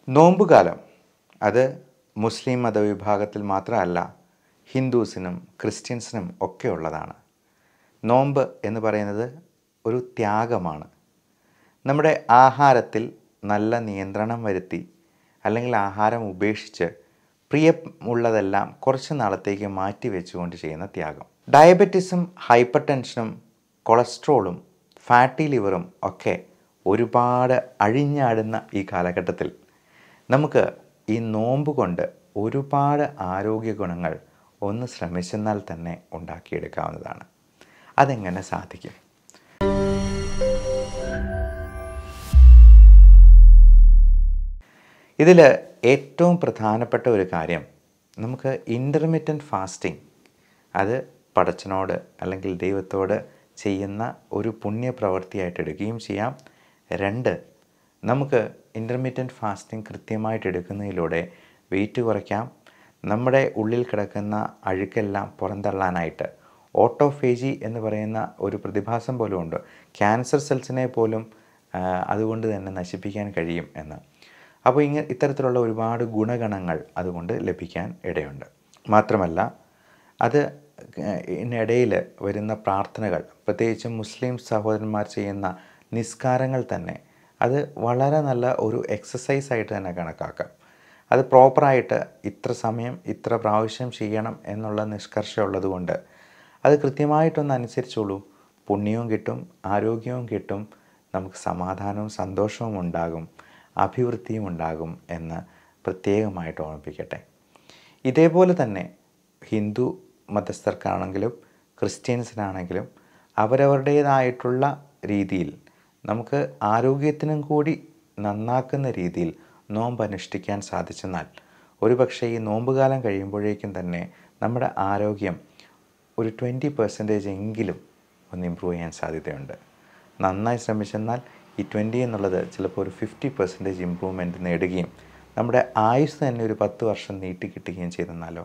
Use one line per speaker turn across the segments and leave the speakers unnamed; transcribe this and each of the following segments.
നോമ്പുകാലം അത് മുസ്ലിം മതവിഭാഗത്തിൽ മാത്രമല്ല ഹിന്ദുസിനും ക്രിസ്ത്യൻസിനും ഒക്കെ ഉള്ളതാണ് നോമ്പ് എന്ന് പറയുന്നത് ഒരു ത്യാഗമാണ് നമ്മുടെ ആഹാരത്തിൽ നല്ല നിയന്ത്രണം വരുത്തി അല്ലെങ്കിൽ ആഹാരം ഉപേക്ഷിച്ച് പ്രിയമുള്ളതെല്ലാം കുറച്ച് നാളത്തേക്ക് മാറ്റി വെച്ചുകൊണ്ട് ചെയ്യുന്ന ത്യാഗം ഡയബറ്റിസും ഹൈപ്പർ ടെൻഷനും കൊളസ്ട്രോളും ഫാറ്റി ലിവറും ഒക്കെ ഒരുപാട് അഴിഞ്ഞാടുന്ന ഈ കാലഘട്ടത്തിൽ നമുക്ക് ഈ നോമ്പ് കൊണ്ട് ഒരുപാട് ആരോഗ്യ ഗുണങ്ങൾ ഒന്ന് ശ്രമിച്ചെന്നാൽ തന്നെ ഉണ്ടാക്കിയെടുക്കാവുന്നതാണ് അതെങ്ങനെ സാധിക്കും ഇതിൽ ഏറ്റവും പ്രധാനപ്പെട്ട ഒരു കാര്യം നമുക്ക് ഇൻ്റർമീഡിയൻറ്റ് ഫാസ്റ്റിംഗ് അത് പടച്ചനോട് അല്ലെങ്കിൽ ദൈവത്തോട് ചെയ്യുന്ന ഒരു പുണ്യപ്രവൃത്തിയായിട്ട് എടുക്കുകയും ചെയ്യാം രണ്ട് നമുക്ക് ഇൻ്റർമീഡിയൻറ്റ് ഫാസ്റ്റിംഗ് കൃത്യമായിട്ട് എടുക്കുന്നതിലൂടെ വെയിറ്റ് കുറയ്ക്കാം നമ്മുടെ ഉള്ളിൽ കിടക്കുന്ന അഴുക്കെല്ലാം പുറന്തള്ളാനായിട്ട് ഓട്ടോഫേജി എന്ന് പറയുന്ന ഒരു പ്രതിഭാസം പോലും ഉണ്ട് ക്യാൻസർ സെൽസിനെ പോലും ആ, അതുകൊണ്ട് തന്നെ നശിപ്പിക്കാൻ കഴിയും എന്ന് അപ്പോൾ ഇങ്ങനെ ഇത്തരത്തിലുള്ള ഒരുപാട് ഗുണഗണങ്ങൾ അതുകൊണ്ട് ലഭിക്കാൻ ഇടയുണ്ട് മാത്രമല്ല അത് ഇതിനിടയിൽ വരുന്ന പ്രാർത്ഥനകൾ പ്രത്യേകിച്ചും മുസ്ലിം സഹോദരന്മാർ ചെയ്യുന്ന നിസ്കാരങ്ങൾ തന്നെ അത് വളരെ നല്ല ഒരു എക്സസൈസ് ആയിട്ട് തന്നെ കണക്കാക്കാം അത് പ്രോപ്പറായിട്ട് ഇത്ര സമയം ഇത്ര പ്രാവശ്യം ചെയ്യണം എന്നുള്ള നിഷ്കർഷ ഉള്ളതുകൊണ്ട് അത് കൃത്യമായിട്ടൊന്ന് അനുസരിച്ചോളൂ പുണ്യവും കിട്ടും ആരോഗ്യവും കിട്ടും നമുക്ക് സമാധാനവും സന്തോഷവും ഉണ്ടാകും അഭിവൃദ്ധിയും ഉണ്ടാകും എന്ന് പ്രത്യേകമായിട്ട് ഓർമ്മിപ്പിക്കട്ടെ ഇതേപോലെ തന്നെ ഹിന്ദു മതസ്ഥർക്കാണെങ്കിലും ക്രിസ്ത്യൻസിനാണെങ്കിലും അവരവരുടേതായിട്ടുള്ള രീതിയിൽ നമുക്ക് ആരോഗ്യത്തിനും കൂടി നന്നാക്കുന്ന രീതിയിൽ നോമ്പ് അനുഷ്ഠിക്കാൻ സാധിച്ചെന്നാൽ ഒരുപക്ഷെ ഈ നോമ്പുകാലം കഴിയുമ്പോഴേക്കും തന്നെ നമ്മുടെ ആരോഗ്യം ഒരു ട്വൻറ്റി പെർസെൻറ്റേജ് എങ്കിലും ഒന്ന് ഇമ്പ്രൂവ് ചെയ്യാൻ സാധ്യതയുണ്ട് നന്നായി ശ്രമിച്ചെന്നാൽ ഈ ട്വൻറ്റി എന്നുള്ളത് ചിലപ്പോൾ ഒരു ഫിഫ്റ്റി പെർസെൻറ്റേജ് ഇമ്പ്രൂവ്മെൻറ്റ് നേടുകയും നമ്മുടെ ആയുസ് തന്നെ ഒരു പത്ത് വർഷം നീട്ടി കിട്ടുകയും ചെയ്തെന്നാലോ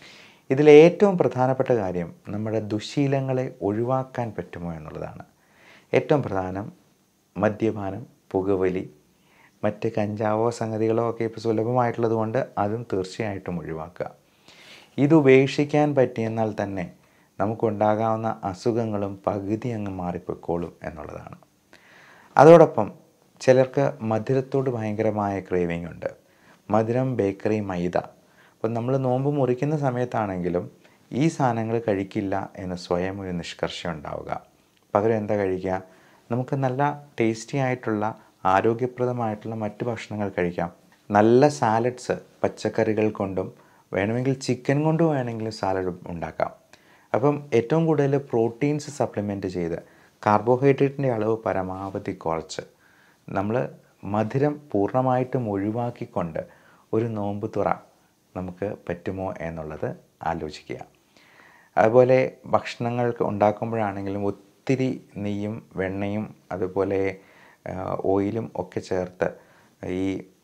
ഇതിൽ ഏറ്റവും പ്രധാനപ്പെട്ട കാര്യം നമ്മുടെ ദുശീലങ്ങളെ ഒഴിവാക്കാൻ പറ്റുമോ എന്നുള്ളതാണ് ഏറ്റവും പ്രധാനം മദ്യപാനം പുകവലി മറ്റ് കഞ്ചാവോ സംഗതികളോ ഒക്കെ ഇപ്പോൾ സുലഭമായിട്ടുള്ളത് കൊണ്ട് അതും തീർച്ചയായിട്ടും ഒഴിവാക്കുക ഇത് ഉപേക്ഷിക്കാൻ പറ്റിയെന്നാൽ തന്നെ നമുക്കുണ്ടാകാവുന്ന അസുഖങ്ങളും പകുതി അങ്ങ് മാറിപ്പോയിക്കോളും എന്നുള്ളതാണ് അതോടൊപ്പം ചിലർക്ക് മധുരത്തോട് ഭയങ്കരമായ ക്രേവിംഗ് ഉണ്ട് മധുരം ബേക്കറി മൈദ അപ്പം നമ്മൾ നോമ്പ് മുറിക്കുന്ന സമയത്താണെങ്കിലും ഈ സാധനങ്ങൾ കഴിക്കില്ല എന്ന് സ്വയം ഒരു നിഷ്കർഷം ഉണ്ടാവുക പകരം എന്താ കഴിക്കുക നമുക്ക് നല്ല ടേസ്റ്റി ആയിട്ടുള്ള ആരോഗ്യപ്രദമായിട്ടുള്ള മറ്റ് ഭക്ഷണങ്ങൾ കഴിക്കാം നല്ല സാലഡ്സ് പച്ചക്കറികൾ കൊണ്ടും വേണമെങ്കിൽ ചിക്കൻ കൊണ്ടും വേണമെങ്കിലും സാലഡ് ഉണ്ടാക്കാം അപ്പം ഏറ്റവും കൂടുതൽ പ്രോട്ടീൻസ് സപ്ലിമെൻറ്റ് ചെയ്ത് കാർബോഹൈഡ്രേറ്റിൻ്റെ അളവ് പരമാവധി കുറച്ച് നമ്മൾ മധുരം പൂർണ്ണമായിട്ടും ഒഴിവാക്കിക്കൊണ്ട് ഒരു നോമ്പ് തുറ നമുക്ക് പറ്റുമോ എന്നുള്ളത് ആലോചിക്കുക അതുപോലെ ഭക്ഷണങ്ങൾ ഉണ്ടാക്കുമ്പോഴാണെങ്കിലും ഒത്തിരി നെയ്യും വെണ്ണയും അതുപോലെ ആ, ഓയിലും ഒക്കെ ചേർത്ത് ഈ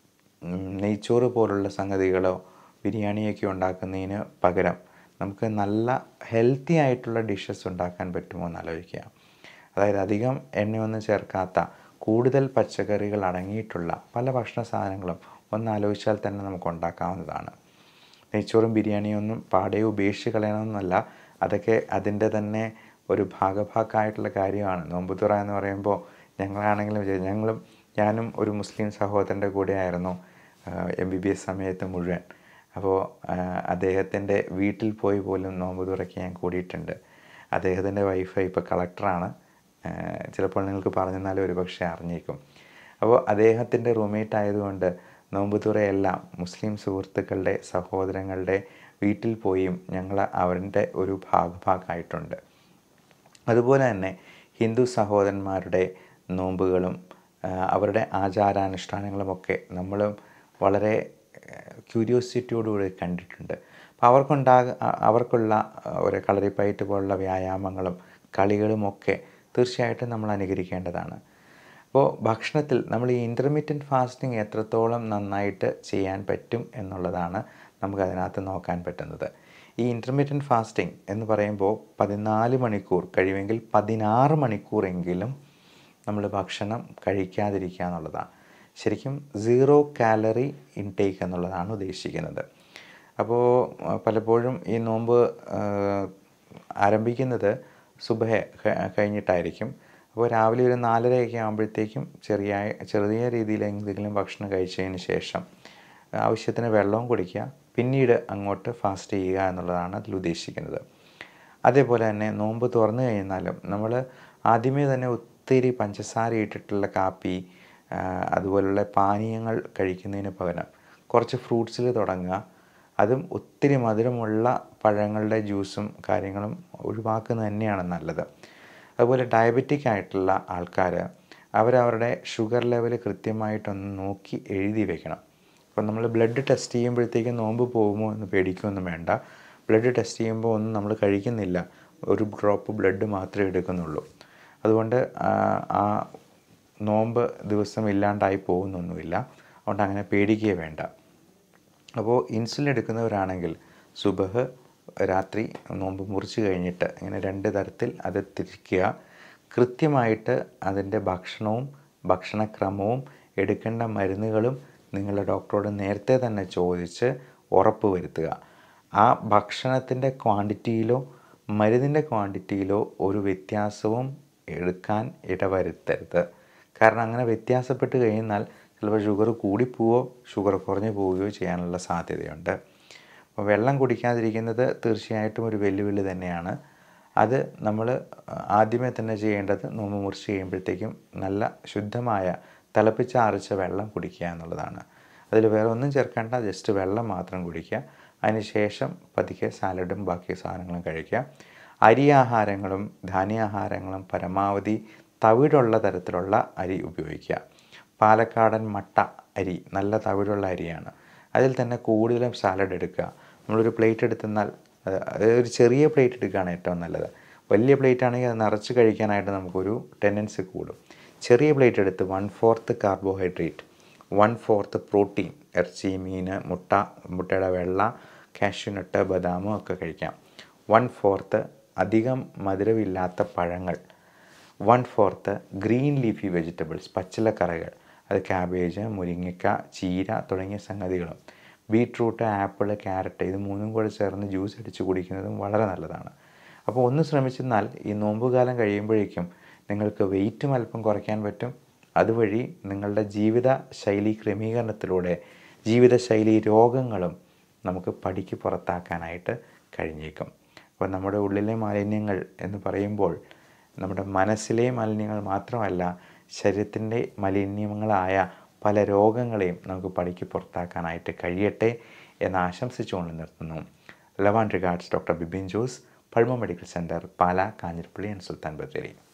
ഉം, നെയ്ച്ചോറ് പോലുള്ള സംഗതികളോ ബിരിയാണിയൊക്കെ ഉണ്ടാക്കുന്നതിന് പകരം നമുക്ക് നല്ല ഹെൽത്തി ആയിട്ടുള്ള ഡിഷസ് ഉണ്ടാക്കാൻ പറ്റുമോ എന്ന് ആലോചിക്കുക അതായത് അധികം എണ്ണയൊന്നും ചേർക്കാത്ത കൂടുതൽ പച്ചക്കറികൾ അടങ്ങിയിട്ടുള്ള പല ഭക്ഷണ സാധനങ്ങളും ഒന്ന് ആലോചിച്ചാൽ തന്നെ നമുക്ക് ഉണ്ടാക്കാവുന്നതാണ് നെയ്ച്ചോറും ബിരിയാണിയും ഒന്നും പാടെ ഉപേക്ഷിച്ച് കളയണമെന്നല്ല അതൊക്കെ അതിൻ്റെ തന്നെ ഒരു ഭാഗഭാക്കായിട്ടുള്ള കാര്യമാണ് നോമ്പുതുറ എന്ന് പറയുമ്പോൾ ഞങ്ങളാണെങ്കിലും വിചാരിച്ചു ഞങ്ങളും ഞാനും ഒരു മുസ്ലിം സഹോദരൻ്റെ കൂടെ ആയിരുന്നു എം ബി ബി എസ് സമയത്ത് മുഴുവൻ അപ്പോൾ അദ്ദേഹത്തിൻ്റെ വീട്ടിൽ പോയി പോലും നോമ്പ് തുറയ്ക്ക് ഞാൻ കൂടിയിട്ടുണ്ട് അദ്ദേഹത്തിൻ്റെ വൈഫ് ഇപ്പോൾ കളക്ടറാണ് ചിലപ്പോൾ നിങ്ങൾക്ക് പറഞ്ഞെന്നാലും ഒരുപക്ഷെ അറിഞ്ഞേക്കും അപ്പോൾ അദ്ദേഹത്തിൻ്റെ റൂംമേറ്റ് ആയതുകൊണ്ട് നോമ്പുതുറയെല്ലാം മുസ്ലിം സുഹൃത്തുക്കളുടെ സഹോദരങ്ങളുടെ വീട്ടിൽ പോയും ഞങ്ങൾ അവരുടെ ഒരു ഭാഗഭാഗമായിട്ടുണ്ട് അതുപോലെ തന്നെ ഹിന്ദു സഹോദരന്മാരുടെ നോമ്പുകളും ആ, അവരുടെ ആചാരാനുഷ്ഠാനങ്ങളുമൊക്കെ നമ്മളും വളരെ ക്യൂരിയോസിറ്റിയോടുകൂടി കണ്ടിട്ടുണ്ട് അപ്പോൾ അവർക്കുണ്ടാക അ- അവർക്കുള്ള ആ, ഒരു കളരിപ്പയറ്റ് പോലുള്ള വ്യായാമങ്ങളും കളികളുമൊക്കെ തീർച്ചയായിട്ടും നമ്മൾ അനുകരിക്കേണ്ടതാണ് അപ്പോൾ ഭക്ഷണത്തിൽ നമ്മൾ ഈ ഇൻ്റർമീഡിയൻറ്റ് ഫാസ്റ്റിംഗ് എത്രത്തോളം നന്നായിട്ട് ചെയ്യാൻ പറ്റും എന്നുള്ളതാണ് നമുക്ക് അതിനകത്ത് നോക്കാൻ പറ്റുന്നത് ഈ ഇൻ്റർമീഡിയൻറ്റ് ഫാസ്റ്റിംഗ് എന്ന് പറയുമ്പോൾ പതിനാല് മണിക്കൂർ കഴിയുമെങ്കിൽ പതിനാറ് മണിക്കൂറെങ്കിലും നമ്മൾ ഭക്ഷണം കഴിക്കാതിരിക്കുക എന്നുള്ളതാണ് ശരിക്കും സീറോ കാലറി ഇൻടേക്ക് എന്നുള്ളതാണ് ഉദ്ദേശിക്കുന്നത് അപ്പോൾ ആ, പലപ്പോഴും ഈ നോമ്പ് ആ, ആരംഭിക്കുന്നത് സുബഹ ക- കഴിഞ്ഞിട്ടായിരിക്കും അപ്പോൾ രാവിലെ ഒരു നാലരയൊക്കെ ആകുമ്പോഴത്തേക്കും ചെറിയ ചെറിയ രീതിയിൽ എന്തെങ്കിലും ഭക്ഷണം കഴിച്ചതിന് ശേഷം ആവശ്യത്തിന് വെള്ളവും കുടിക്കുക പിന്നീട് അങ്ങോട്ട് ഫാസ്റ്റ് ചെയ്യുക എന്നുള്ളതാണ് അതിൽ ഉദ്ദേശിക്കുന്നത് അതേപോലെ തന്നെ നോമ്പ് തുറന്നു കഴിഞ്ഞാലും നമ്മൾ ആദ്യമേ തന്നെ ഒത്തിരി പഞ്ചസാര ഇട്ടിട്ടുള്ള കാപ്പി ആ, അതുപോലുള്ള പാനീയങ്ങൾ കഴിക്കുന്നതിന് പകരം കുറച്ച് ഫ്രൂട്ട്സിൽ തുടങ്ങുക അതും ഒത്തിരി മധുരമുള്ള പഴങ്ങളുടെ ജ്യൂസും കാര്യങ്ങളും ഒഴിവാക്കുന്നത് തന്നെയാണ് നല്ലത് അതുപോലെ ഡയബറ്റിക് ആയിട്ടുള്ള ആൾക്കാർ അവരവരുടെ ഷുഗർ ലെവൽ കൃത്യമായിട്ടൊന്ന് നോക്കി എഴുതി വെക്കണം അപ്പോൾ നമ്മൾ ബ്ലഡ് ടെസ്റ്റ് ചെയ്യുമ്പോഴത്തേക്കും നോമ്പ് പോകുമോ എന്ന് പേടിക്കുകയൊന്നും വേണ്ട ബ്ലഡ് ടെസ്റ്റ് ചെയ്യുമ്പോൾ ഒന്നും നമ്മൾ കഴിക്കുന്നില്ല ഒരു ഡ്രോപ്പ് ബ്ലഡ് മാത്രമേ എടുക്കുന്നുള്ളൂ അതുകൊണ്ട് ആ, ആ നോമ്പ് ദിവസം ഇല്ലാണ്ടായി പോകുന്നൊന്നുമില്ല അതുകൊണ്ട് അങ്ങനെ പേടിക്കുകയേ വേണ്ട അപ്പോൾ ഇൻസുലിൻ എടുക്കുന്നവരാണെങ്കിൽ സുബഹ് രാത്രി നോമ്പ് മുറിച്ച് കഴിഞ്ഞിട്ട് ഇങ്ങനെ രണ്ട് തരത്തിൽ അത് തിരിക്കുക കൃത്യമായിട്ട് അതിൻ്റെ ഭക്ഷണവും ഭക്ഷണക്രമവും എടുക്കേണ്ട മരുന്നുകളും നിങ്ങളുടെ ഡോക്ടറോട് നേരത്തെ തന്നെ ചോദിച്ച് ഉറപ്പ് വരുത്തുക ആ ഭക്ഷണത്തിൻ്റെ ക്വാണ്ടിറ്റിയിലോ മരുന്നിൻ്റെ ക്വാണ്ടിറ്റിയിലോ ഒരു വ്യത്യാസവും എടുക്കാൻ ഇടവരുത്തരുത് കാരണം അങ്ങനെ വ്യത്യാസപ്പെട്ട് കഴിഞ്ഞാൽ ചിലപ്പോൾ ഷുഗർ കൂടിപ്പോവോ ഷുഗർ കുറഞ്ഞു പോവുകയോ ചെയ്യാനുള്ള സാധ്യതയുണ്ട് അപ്പോൾ വെള്ളം കുടിക്കാതിരിക്കുന്നത് തീർച്ചയായിട്ടും ഒരു വെല്ലുവിളി തന്നെയാണ് അത് നമ്മൾ ആദ്യമേ തന്നെ ചെയ്യേണ്ടത് നോമ്പ് മുറിച്ച് കഴിയുമ്പോഴത്തേക്കും നല്ല ശുദ്ധമായ തിളപ്പിച്ചാറിച്ച വെള്ളം കുടിക്കുക എന്നുള്ളതാണ് അതിൽ വേറെ ഒന്നും ചേർക്കേണ്ട ജസ്റ്റ് വെള്ളം മാത്രം കുടിക്കുക അതിനുശേഷം പതുക്കെ സാലഡും ബാക്കി സാധനങ്ങളും കഴിക്കുക അരി ആഹാരങ്ങളും ധാന്യാഹാരങ്ങളും പരമാവധി തവിടുള്ള തരത്തിലുള്ള അരി ഉപയോഗിക്കുക പാലക്കാടൻ മട്ട അരി നല്ല തവിടുള്ള അരിയാണ് അതിൽ തന്നെ കൂടുതലും സാലഡ് എടുക്കുക നമ്മളൊരു പ്ലേറ്റ് എടുത്തെന്നാൽ അത് അത് ഒരു ചെറിയ പ്ലേറ്റ് എടുക്കുകയാണ് ഏറ്റവും നല്ലത് വലിയ പ്ലേറ്റ് ആണെങ്കിൽ അത് നിറച്ച് കഴിക്കാനായിട്ട് നമുക്കൊരു ടെൻഡൻസി കൂടും ചെറിയ പ്ലേറ്റ് എടുത്ത് one fourth carbohydrate one fourth protein ഇറച്ചി മീൻ മുട്ട മുട്ടയുടെ വെള്ള കാഷ്യൂനട്ട് ബദാമും ഒക്കെ കഴിക്കാം വൺ ഫോർത്ത് അധികം മധുരമില്ലാത്ത പഴങ്ങൾ one fourth green leafy vegetables പച്ചിലക്കറികൾ അത് ക്യാബേജ് മുരിങ്ങയ്ക്ക ചീര തുടങ്ങിയ സംഗതികളും ബീട്രൂട്ട് ആപ്പിൾ ക്യാരറ്റ് ഇത് മൂന്നും കൂടെ ചേർന്ന് ജ്യൂസ് അടിച്ച് കുടിക്കുന്നതും വളരെ നല്ലതാണ് അപ്പോൾ ഒന്ന് ശ്രമിച്ചെന്നാൽ ഈ നോമ്പുകാലം കഴിയുമ്പോഴേക്കും നിങ്ങൾക്ക് വെയിറ്റും അല്പം കുറയ്ക്കാൻ പറ്റും അതുവഴി നിങ്ങളുടെ ജീവിത ശൈലി ക്രമീകരണത്തിലൂടെ ജീവിതശൈലി രോഗങ്ങളും നമുക്ക് പടിക്ക് പുറത്താക്കാനായിട്ട് കഴിഞ്ഞേക്കും അപ്പോൾ നമ്മുടെ ഉള്ളിലെ മാലിന്യങ്ങൾ എന്ന് പറയുമ്പോൾ നമ്മുടെ മനസ്സിലെ മാലിന്യങ്ങൾ മാത്രമല്ല ശരീരത്തിൻ്റെ മലിന്യങ്ങളായ പല രോഗങ്ങളെയും നമുക്ക് പടിക്ക് പുറത്താക്കാനായിട്ട് കഴിയട്ടെ എന്ന് ആശംസിച്ചുകൊണ്ട് നിർത്തുന്നു love and regards doctor Bibin Jose Pulma medical centre Pala Kanjirappally and Sultan Bathery